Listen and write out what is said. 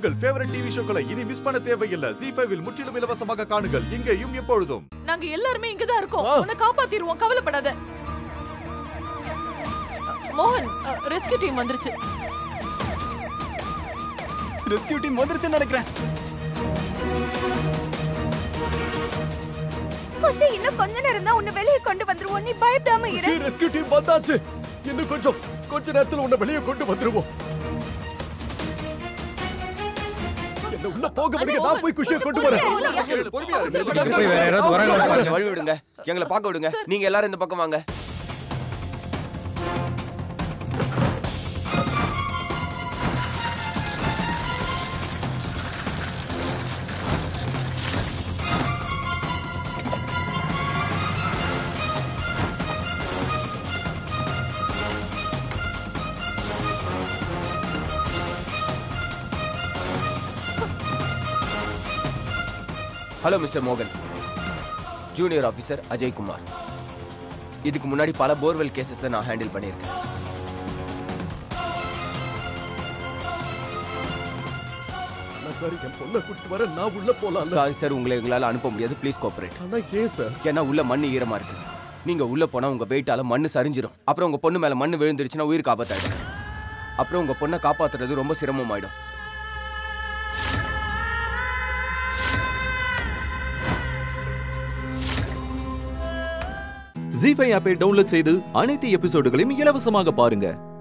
உங்கள் favourite TV ஷோக்களை இனி miss பண்ண தேவையில்லை ஜி ஃபைவில் முற்றிலும் இலவசமாக காணுங்கள் இங்கேயும் எப்பொழுதும் நாங்க எல்லாருமே இங்கதான் இருக்கோம் ஆ. உன்னை காப்பாத்திடுவோம் கவலைப்படாத மோகன் ரெஸ்கியூ டீம் வந்துருச்சு ரெஸ்கியூ டீம் வந்துருச்சுன்னு நினைக்கிறேன் குஷி இன்னும் கொஞ்ச நேரம் தான் உன்னை வெளியே கொண்டு வந்துருவோம் நீ பயப்படாம இரு ரெஸ்கியூ டீம் வந்தாச்சு இன்னும் கொஞ்சம் கொஞ்ச நேரத்துல உன்னை வெளியே கொண்டு வந்துருவோம் என்ன உள்ள போக முடியும் நான் போய் குஷியை கொண்டு வரேன் பொறுமையா இரு. போய் வேற யாராவது வராங்களா பாருங்க. வழி விடுங்க எங்களை பார்க்க விடுங்க நீங்க எல்லாரும் இந்த பக்கம் வாங்க ஹலோ மிஸ்டர் மோகன் ஜூனியர் ஆஃபீஸர் அஜய் குமார் இதுக்கு முன்னாடி பல போர்வெல் கேசஸை நான் ஹேண்டில் பண்ணியிருக்கேன் நான் சார் என் பொண்ணை கூட்டிட்டு வர நான் உள்ள போலாம் சாரி சார் உங்களை எங்களால் அனுப்ப முடியாது ப்ளீஸ் கோஆபரேட் ஆனா ஏன் சார் ஏன்னா உள்ள மண்ணு ஈரமா இருக்கு நீங்க உள்ள போனா உங்க வெயிட்டால மண்ணு சரிஞ்சிரும் அப்புறம் உங்க பொண்ணு மேல மண்ணு விழுந்துருச்சுன்னா உயிருக்கு ஆபத்தாயிடும் அப்புறம் உங்க பொண்ணை காப்பாத்துறது ரொம்ப சிரமமாயிடும் ஜி ஃபைவ் ஆப்பை டவுன்லோட் செய்து அனைத்து எபிசோடுகளையும் இலவசமாக பாருங்க